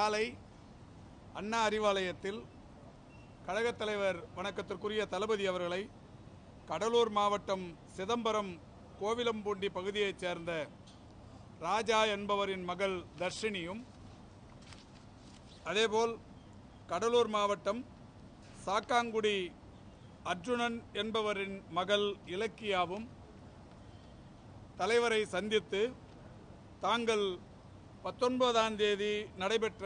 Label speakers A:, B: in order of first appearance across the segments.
A: காலை அண்ணா அறிவாலயத்தில் கழகத் தலைவர் வணக்கத்திற்குரிய தளபதி அவர்களை கடலூர் மாவட்டம் சிதம்பரம் கோவிலம்பூண்டி பகுதியைச் சேர்ந்த ராஜா என்பவரின் மகள் தர்ஷினியும் அதேபோல் கடலூர் மாவட்டம் சாக்காங்குடி அர்ஜுனன் என்பவரின் மகள் இலக்கியாவும் தலைவரை சந்தித்து தாங்கள் பத்தொன்பதாம் தேதி நடைபெற்ற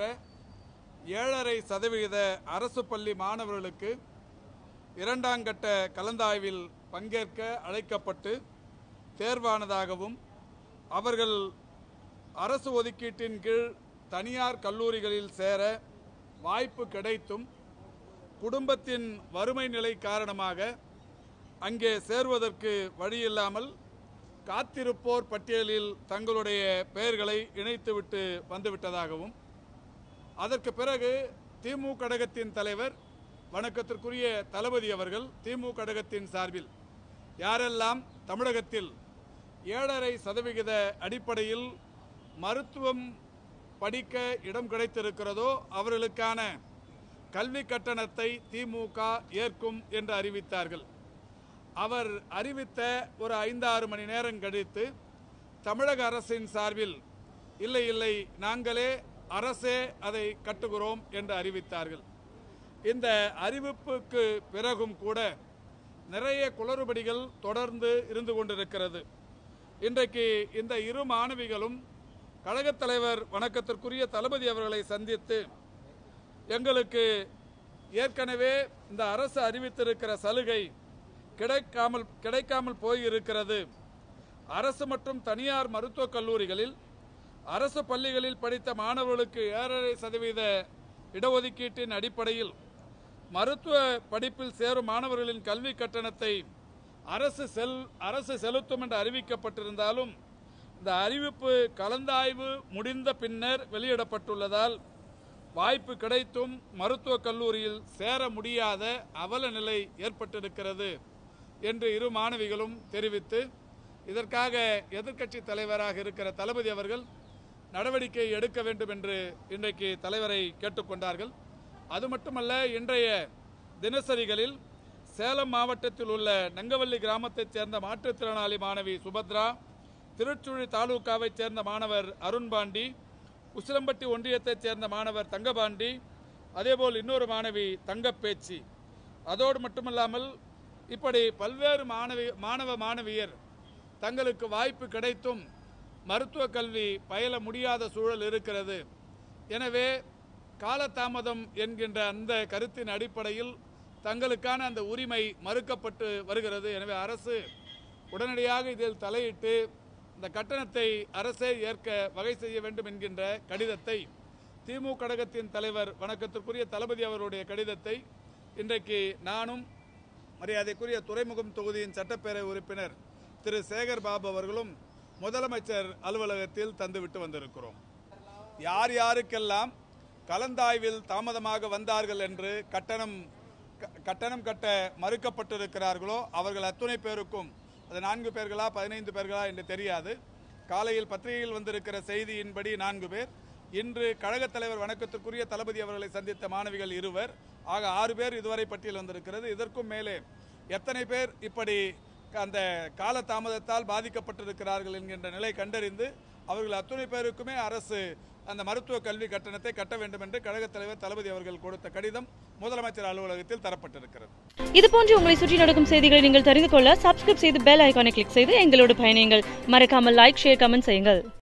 A: ஏழரை சதவிகித அரசு பள்ளி மாணவர்களுக்கு இரண்டாம் கட்ட கலந்தாய்வில் பங்கேற்க அழைக்கப்பட்டு தேர்வானதாகவும் அவர்கள் அரசு ஒதுக்கீட்டின் கீழ் தனியார் கல்லூரிகளில் சேர வாய்ப்பு கிடைத்தும் குடும்பத்தின் வறுமை நிலை காரணமாக அங்கே சேர்வதற்கு வழியில்லாமல் காத்திருப்போர் பட்டியலில் தங்களுடைய பெயர்களை இணைத்துவிட்டு வந்துவிட்டதாகவும் அதற்கு பிறகு திமுக கழகத்தின் தலைவர் வணக்கத்திற்குரிய தளபதி அவர்கள் திமுக கழகத்தின் சார்பில் யாரெல்லாம் தமிழகத்தில் ஏழரை சதவிகித அடிப்படையில் மருத்துவம் படிக்க இடம் கிடைத்திருக்கிறதோ அவர்களுக்கான கல்வி கட்டணத்தை திமுக ஏற்கும் என்று அறிவித்தார்கள் அவர் அறிவித்த ஒரு ஐந்தாறு மணி நேரம் கழித்து தமிழக அரசின் சார்பில் இல்லை இல்லை நாங்களே அரசே அதை கட்டுகிறோம் என்று அறிவித்தார்கள் இந்த அறிவிப்புக்கு பிறகும் கூட நிறைய குளறுபடிகள் தொடர்ந்து இருந்து கொண்டிருக்கிறது இன்றைக்கு இந்த இரு மாணவிகளும் கழகத் தலைவர் வணக்கத்திற்குரிய தளபதி அவர்களை சந்தித்து எங்களுக்கு ஏற்கனவே இந்த அரசு அறிவித்திருக்கிற சலுகை கிடைக்காமல் கிடைக்காமல் போயிருக்கிறது அரசு மற்றும் தனியார் மருத்துவக் கல்லூரிகளில் அரசு பள்ளிகளில் படித்த மாணவர்களுக்கு ஏழரை சதவீத இடஒதுக்கீட்டின் அடிப்படையில் மருத்துவ படிப்பில் சேரும் மாணவர்களின் கல்வி கட்டணத்தை அரசு செல் அரசு செலுத்தும் என்று அறிவிக்கப்பட்டிருந்தாலும் இந்த அறிவிப்பு கலந்தாய்வு முடிந்த பின்னர் வெளியிடப்பட்டுள்ளதால் வாய்ப்பு கிடைத்தும் மருத்துவக் கல்லூரியில் சேர முடியாத அவல நிலை ஏற்பட்டிருக்கிறது என்று இரு மாணவிகளும் தெரிவித்து இதற்காக எதிர்க்கட்சி தலைவராக இருக்கிற தளபதி அவர்கள் நடவடிக்கை எடுக்க வேண்டும் என்று இன்றைக்கு தலைவரை கேட்டுக்கொண்டார்கள் அது மட்டுமல்ல இன்றைய தினசரிகளில் சேலம் மாவட்டத்தில் உள்ள நங்கவல்லி கிராமத்தைச் சேர்ந்த மாற்றுத்திறனாளி மாணவி சுபத்ரா திருச்சுழி தாலுகாவைச் சேர்ந்த மாணவர் அருண்பாண்டி உசிலம்பட்டி ஒன்றியத்தைச் சேர்ந்த மாணவர் தங்கபாண்டி அதேபோல் இன்னொரு மாணவி தங்கப்பேச்சி அதோடு மட்டுமல்லாமல் இப்படி பல்வேறு மாணவி மாணவ மாணவியர் தங்களுக்கு வாய்ப்பு கிடைத்தும் மருத்துவ கல்வி பயில முடியாத சூழல் இருக்கிறது எனவே காலதாமதம் என்கின்ற அந்த கருத்தின் அடிப்படையில் தங்களுக்கான அந்த உரிமை மறுக்கப்பட்டு வருகிறது எனவே அரசு உடனடியாக இதில் தலையிட்டு இந்த கட்டணத்தை அரசே ஏற்க வகை செய்ய வேண்டும் என்கின்ற கடிதத்தை திமுக கழகத்தின் தலைவர் வணக்கத்திற்குரிய தளபதி அவருடைய கடிதத்தை இன்றைக்கு நானும் மரியாதைக்குரிய துறைமுகம் தொகுதியின் சட்டப்பேரவை உறுப்பினர் திரு சேகர் பாபு அவர்களும் முதலமைச்சர் அலுவலகத்தில் தந்துவிட்டு வந்திருக்கிறோம் யார் யாருக்கெல்லாம் கலந்தாய்வில் தாமதமாக வந்தார்கள் என்று கட்டணம் க- கட்டணம் கட்ட மறுக்கப்பட்டிருக்கிறார்களோ அவர்கள் அத்துணை பேருக்கும் அது நான்கு பேர்களா பதினைந்து பேர்களா என்று தெரியாது காலையில் பத்திரிகையில் வந்திருக்கிற செய்தியின்படி நான்கு பேர் இன்று கழகத் தலைவர் வணக்கத்திற்குரிய தளபதி அவர்களை சந்தித்த மாணவிகள் இருவர் ஆக ஆறு பேர் இதுவரை பட்டியல் வந்திருக்கிறது இதற்கும் மேலே எத்தனை பேர் இப்படி அந்த கால தாமதத்தால் பாதிக்கப்பட்டிருக்கிறார்கள் என்கின்ற நிலை கண்டறிந்து அவர்கள் அத்துணை பேருக்குமே அரசு அந்த மருத்துவ கல்வி கட்டணத்தை கட்ட வேண்டும் என்று கழகத் தலைவர் தளபதி அவர்கள் கொடுத்த கடிதம் முதலமைச்சர் அலுவலகத்தில் தரப்பட்டிருக்கிறது
B: இது போன்று உங்களை சுற்றி நடக்கும் செய்திகளை நீங்கள் தெரிந்து கொள்ள சப்ஸ்கிரைப் செய்து பெல் ஐகானை கிளிக் செய்து எங்களோடு பயணியுங்கள் மறக்காமல் லைக் ஷேர் கமெண்ட் செய்யுங்கள்